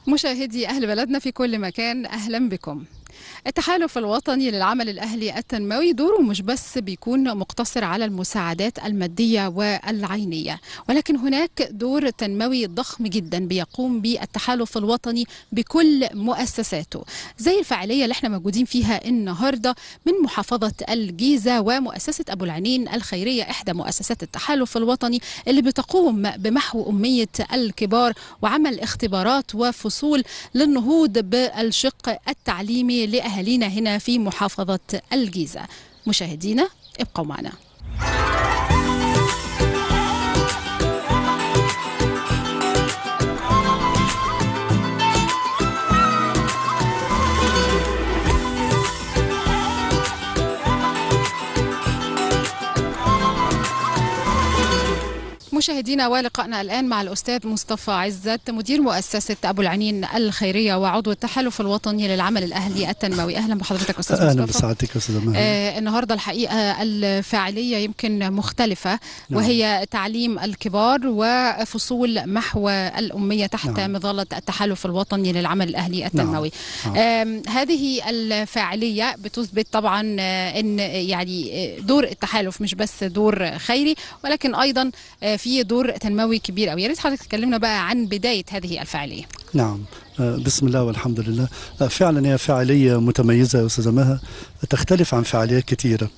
مشاهدي أهل بلدنا في كل مكان أهلا بكم التحالف الوطني للعمل الأهلي التنموي دوره مش بس بيكون مقتصر على المساعدات المادية والعينية ولكن هناك دور تنموي ضخم جدا بيقوم به التحالف الوطني بكل مؤسساته زي الفعالية اللي احنا موجودين فيها النهاردة من محافظة الجيزة ومؤسسة أبو العينين الخيرية إحدى مؤسسات التحالف الوطني اللي بتقوم بمحو أمية الكبار وعمل اختبارات وفصول للنهوض بالشق التعليمي لأهالينا هنا في محافظة الجيزة مشاهدينا ابقوا معنا مشاهدينا ولقائنا الآن مع الأستاذ مصطفى عزت مدير مؤسسة أبو العنين الخيرية وعضو التحالف الوطني للعمل الأهلي التنموي أهلا بحضرتك أستاذ اهلا مصطفى بسعادتك يا استاذه مها آه النهارده الحقيقه الفاعليه يمكن مختلفه وهي تعليم الكبار وفصول محو الاميه تحت نعم. مظله التحالف الوطني للعمل الاهلي التنموي. نعم. آم هذه الفاعليه بتثبت طبعا آه، ان يعني آه، دور التحالف مش بس دور خيري ولكن ايضا آه، في دور تنموي كبير قوي يا ريت حضرتك تكلمنا بقى عن بدايه هذه الفاعليه. نعم آه، بسم الله والحمد لله آه، فعلا هي فعاليه متميزه يا استاذه مها تختلف عن فعاليات كثيره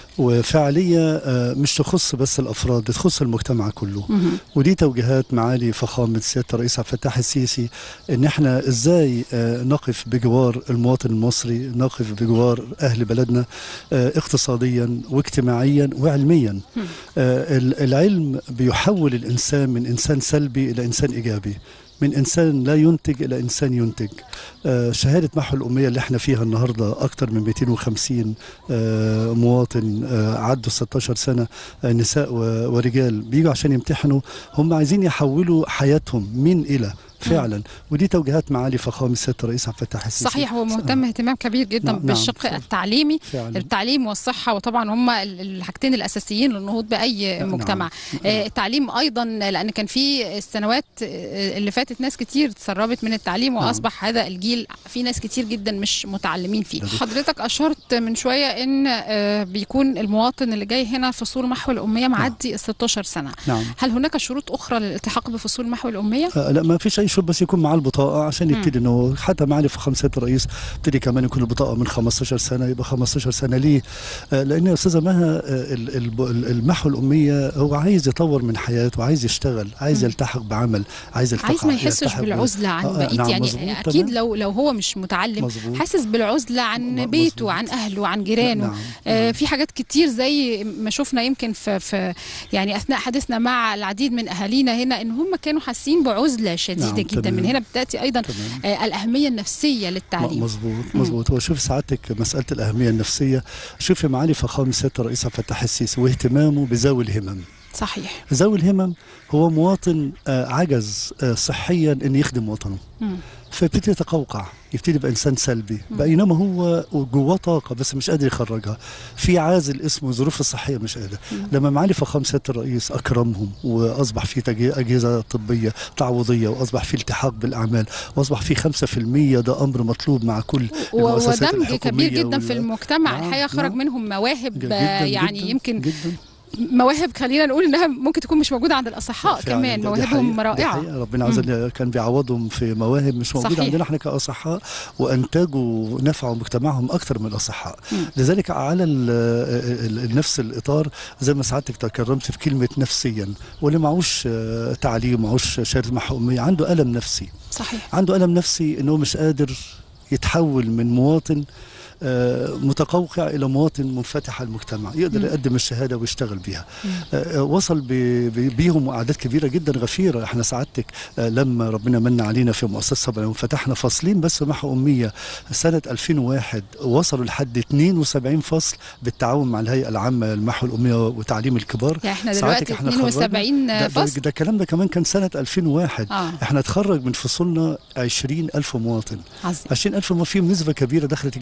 وفعاليه آه، مش تخص بس الافراد بتخص المجتمع كله مهم. ودي توجيهات معالي فخامه سياده الرئيس عبد الفتاح السيسي ان احنا ازاي آه، نقف بجوار المواطن المصري نقف بجوار اهل بلدنا آه، اقتصاديا واجتماعيا وعلميا مم. آه، ال- العلم بيحول الانسان من انسان سلبي الى انسان ايجابي من انسان لا ينتج الى انسان ينتج آه، شهاده محو الاميه اللي احنا فيها النهارده اكثر من 250 آه، مواطن آه، عدوا 16 سنه آه، نساء و- ورجال بيجوا عشان يمتحنوا هم عايزين يحولوا حياتهم من الى فعلا ودي توجيهات معالي فخامه سياده الرئيس عبد الفتاح السيسي صحيح هو مهتم اهتمام كبير جدا نعم، نعم، بالشق صح. التعليمي فعلا التعليم والصحة وطبعا هم ال- الحاجتين الأساسيين للنهوض بأي نعم. مجتمع آه، التعليم أيضا لأن كان في السنوات آه، اللي فاتت ناس كتير تسربت من التعليم نعم. وأصبح هذا الجيل في ناس كتير جدا مش متعلمين فيه ده دي- حضرتك أشرت من شوية إن آه، بيكون المواطن اللي جاي هنا فصول محو الأمية معدي ال 16 سنة نعم هل هناك شروط أخرى للالتحاق بفصول محو الأمية؟ آه، لا ما فيش اي شرط بس يكون معاه البطاقه عشان مم. يبتدي انه حتى معالي فخامه سياده الرئيس ابتدي كمان يكون البطاقه من 15 سنه يبقى 15 سنه ليه؟ آه، لان يا استاذه مها آه، ال- ال- ال- المحو الاميه هو عايز يطور من حياته عايز يشتغل عايز مم. يلتحق بعمل عايز يلتحق عايز ما يحسش يلتحق ب- بالعزلة عن آه، بقية نعم، يعني مظبوط، أكيد تمام. لو لو هو مش متعلم مظبوط حاسس بالعزلة عن م- بيته مظبوط. عن أهله عن جيرانه نعم آه، نعم. في حاجات كتير زي ما شفنا يمكن في, في يعني اثناء حديثنا مع العديد من اهالينا هنا ان هم كانوا حاسين بعزله شديده نعم، جدا تمام. من هنا بتاتي ايضا تمام آه، الاهميه النفسيه م- للتعليم مظبوط مظبوط هو شوف سعادتك مساله الاهميه النفسيه شوفي معالي فخامه سياده الرئيس عبد الفتاح السيسي واهتمامه بذوي الهمم صحيح ذوي الهمم هو مواطن آه، عجز آه، صحيا ان يخدم وطنه مم. فيبتدي يتقوقع يبتدي يبقى انسان سلبي مم. بينما هو جواه طاقه بس مش قادر يخرجها في عازل اسمه ظروف الصحيه مش قادر مم. لما معالي فخامه سياده الرئيس اكرمهم واصبح في تجي- اجهزه طبيه تعويضيه واصبح في التحاق بالاعمال واصبح في 5% ده امر مطلوب مع كل و- المؤسسات ودمج كبير الحكومية جدا في وال- المجتمع نعم، الحقيقه خرج نعم. منهم مواهب جدا آه، يعني جدا يمكن جدا مواهب خلينا نقول انها ممكن تكون مش موجوده عند الاصحاء فعلاً، كمان دي مواهبهم حقيقة- دي رائعه حقيقة. ربنا عز وجل كان بيعوضهم في مواهب مش موجوده صحيح. عندنا احنا كاصحاء وانتجوا نفعوا مجتمعهم اكثر من الاصحاء مم. لذلك على ال- ال- ال- نفس الاطار زي ما سعادتك تكرمت في كلمه نفسيا واللي معهوش آه، تعليم معهوش شهاده محوميه عنده الم نفسي صحيح عنده الم نفسي انه مش قادر يتحول من مواطن آه، متقوقع الى مواطن منفتح على المجتمع يقدر مم. يقدم الشهاده ويشتغل بيها مم. آه، آه، وصل ب- ب- بيهم اعداد كبيره جدا غفيره احنا سعادتك آه، لما ربنا من علينا في مؤسسه صبا فتحنا فصلين بس محو اميه سنه 2001 وصلوا لحد 72 فصل بالتعاون مع الهيئه العامه للمحو الاميه وتعليم الكبار يعني احنا ساعتك دلوقتي احنا خرجنا- 72 ده, ده, فصل ده الكلام ده كمان كان سنه 2001 اه احنا اتخرج من فصولنا 20 ألف مواطن عظيم 20 ألف مواطن فيهم نسبة كبيرة دخلت الجامعة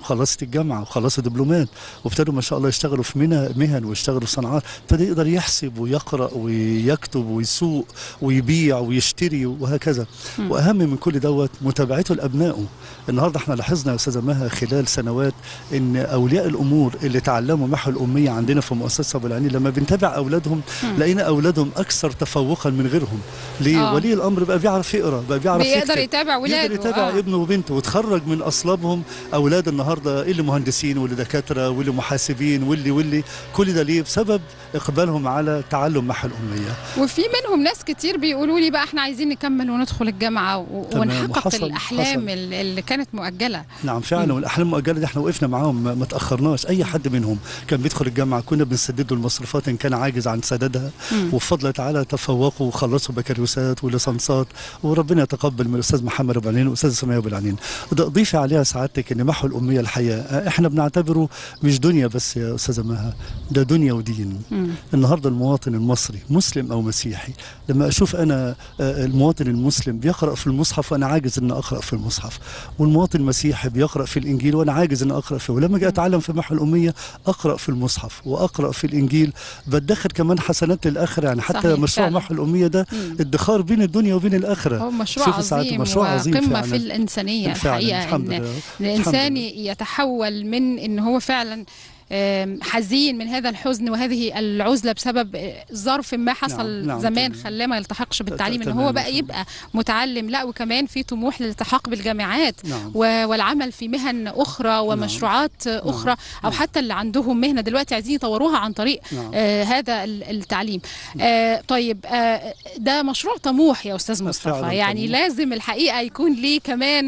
وخلصت الجامعه وخلصوا دبلومات وابتدوا ما شاء الله يشتغلوا في مهن مهن ويشتغلوا في صناعات ابتدى يقدر يحسب ويقرا ويكتب ويسوق ويبيع ويشتري وهكذا مم. واهم من كل دوت متابعته لابنائه النهارده احنا لاحظنا يا استاذه مها خلال سنوات ان اولياء الامور اللي تعلموا محو الاميه عندنا في مؤسسه ابو العينين لما بنتابع اولادهم مم. لقينا اولادهم اكثر تفوقا من غيرهم ليه آه. ولي الامر بقى بيعرف يقرا بقى بيعرف بيقدر يكتب. يتابع ولاده يقدر يتابع آه. ابنه وبنته وتخرج من اصلابهم اولاد النهارده اللي مهندسين واللي دكاتره واللي محاسبين واللي واللي كل ده ليه بسبب اقبالهم على تعلم محو الاميه وفي منهم ناس كتير بيقولوا لي بقى احنا عايزين نكمل وندخل الجامعه و- تمام، ونحقق وحصل- الاحلام حصل. ال- اللي كانت مؤجله نعم فعلا مم. والاحلام المؤجله دي احنا وقفنا معاهم ما ما تاخرناش اي حد منهم كان بيدخل الجامعه كنا بنسدد له المصروفات ان كان عاجز عن سددها مم. وبفضل تعالى تفوقوا وخلصوا بكالوريوسات وليسانسات وربنا يتقبل من الاستاذ محمد ابو العنين والاستاذ سميه ابو العنين ده ضيفي عليها سعادتك ان محو الاميه الحياه اه، احنا بنعتبره مش دنيا بس يا استاذه مها ده دنيا ودين مم. النهارده المواطن المصري مسلم او مسيحي لما اشوف انا آه، المواطن المسلم بيقرا في المصحف وانا عاجز ان اقرا في المصحف والمواطن المسيحي بيقرا في الانجيل وانا عاجز ان اقرا فيه ولما اجي اتعلم في محو الاميه اقرا في المصحف واقرا في الانجيل بدخر كمان حسنات للاخره يعني حتى صحيح، مشروع فعلا. محو الاميه ده مم. ادخار بين الدنيا وبين الاخره هو مشروع شوفوا ساعات عظيم مشروع عظيم وقمه فعلاً. في الانسانيه فعلا الحقيقه الحمد ان لله الانسان الحمد يتحول من ان هو فعلا آم، حزين من هذا الحزن وهذه العزله بسبب آه، ظرف ما حصل نعم، نعم، زمان تمام. خلاه ما يلتحقش بالتعليم ان تمام، هو بقى تمام. يبقى متعلم لا وكمان في طموح للالتحاق بالجامعات نعم و- والعمل في مهن اخرى ومشروعات اخرى او نعم. حتى اللي عندهم مهنه دلوقتي عايزين يطوروها عن طريق نعم آه هذا ال- التعليم آه طيب آه ده مشروع طموح يا استاذ مصطفى فعلاً يعني طموح. لازم الحقيقه يكون ليه كمان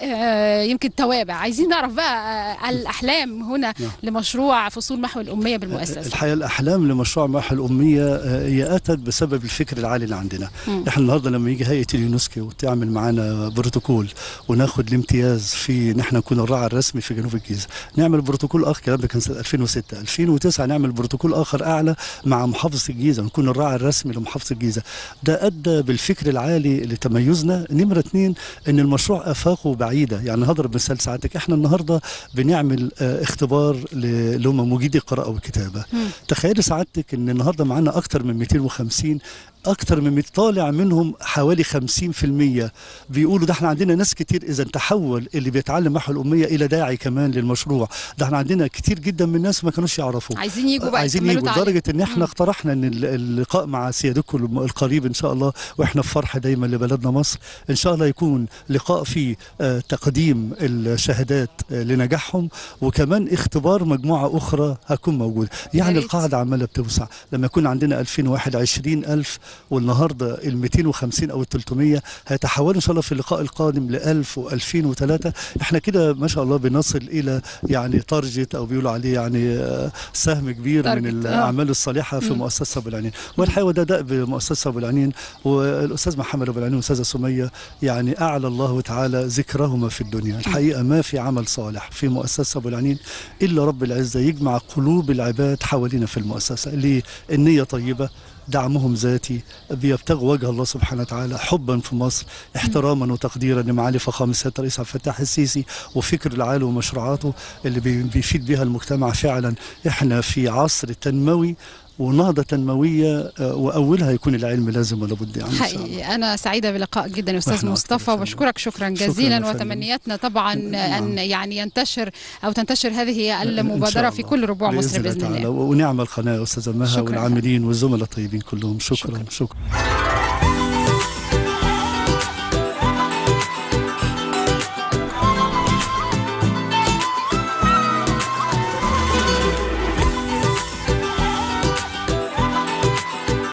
آه يمكن توابع عايزين نعرف بقى آه الاحلام هنا نعم. لمشروع فصول محو الاميه بالمؤسسه الحقيقه الاحلام لمشروع محو الاميه آه، هي اتت بسبب الفكر العالي اللي عندنا مم. احنا النهارده لما يجي هيئه اليونسكو وتعمل معانا بروتوكول وناخد الامتياز في ان احنا نكون الراعي الرسمي في جنوب الجيزه نعمل بروتوكول اخر الكلام ده كان سنه 2006 2009 نعمل بروتوكول اخر اعلى مع محافظه الجيزه نكون الراعي الرسمي لمحافظه الجيزه ده ادى بالفكر العالي لتميزنا نمره اثنين ان المشروع افاقه بعيده يعني هضرب مثال ساعتك احنا النهارده بنعمل آه، اختبار ل- اللي هم مجيدي القراءه والكتابه مم. تخيلي سعادتك ان النهارده معانا اكتر من 250 اكتر من 100 طالع منهم حوالي 50% بيقولوا ده احنا عندنا ناس كتير اذا تحول اللي بيتعلم محو الاميه الى داعي كمان للمشروع ده احنا عندنا كتير جدا من الناس ما كانوش يعرفوا عايزين يجوا بقى عايزين يكملوا يجوا تعليم. لدرجه ان احنا مم. اقترحنا ان ال- اللقاء مع سيادتكم الم- القريب ان شاء الله واحنا في فرح دايما لبلدنا مصر ان شاء الله يكون لقاء فيه آه، تقديم الشهادات آه، لنجاحهم وكمان اختبار مجموعه اخرى هتكون موجوده يعني ريت. القاعده عماله بتوسع لما يكون عندنا 2001 20000 والنهارده ال 250 او ال 300 هيتحولوا ان شاء الله في اللقاء القادم ل 1000 و2003 احنا كده ما شاء الله بنصل الى يعني تارجت او بيقولوا عليه يعني آه، سهم كبير من تارجت، آه. الاعمال الصالحه في مم. مؤسسه ابو العنين والحقيقه ده دأب مؤسسه ابو العنين والاستاذ محمد ابو العنين والاستاذه سميه يعني اعلى الله تعالى ذكرهما في الدنيا الحقيقه ما في عمل صالح في مؤسسه ابو العنين الا رب العزه يجمع قلوب العباد حوالينا في المؤسسه ليه النيه طيبه دعمهم ذاتي بيبتغوا وجه الله سبحانه وتعالى حبا في مصر احتراما وتقديرا لمعالي فخامه سياده الرئيس عبد الفتاح السيسي وفكر العالي ومشروعاته اللي بي- بيفيد بها المجتمع فعلا احنا في عصر تنموي ونهضة تنموية آه، وأولها يكون العلم لازم ولا بد يعني إن شاء الله. حقيقي أنا سعيدة بلقاء جدا يا أستاذ وإحنا أكتر مصطفى يا فندم. وبشكرك شكرا شكراً جزيلا يا فندم. وتمنياتنا طبعا نعم. أن يعني ينتشر أو تنتشر هذه إن المبادرة شاء في الله. كل ربوع مصر الله بإذن تعالى. الله ونعم القناة يا أستاذة مها شكراً. والعاملين والزملاء الطيبين كلهم شكرا شكراً. شكرا, شكرا.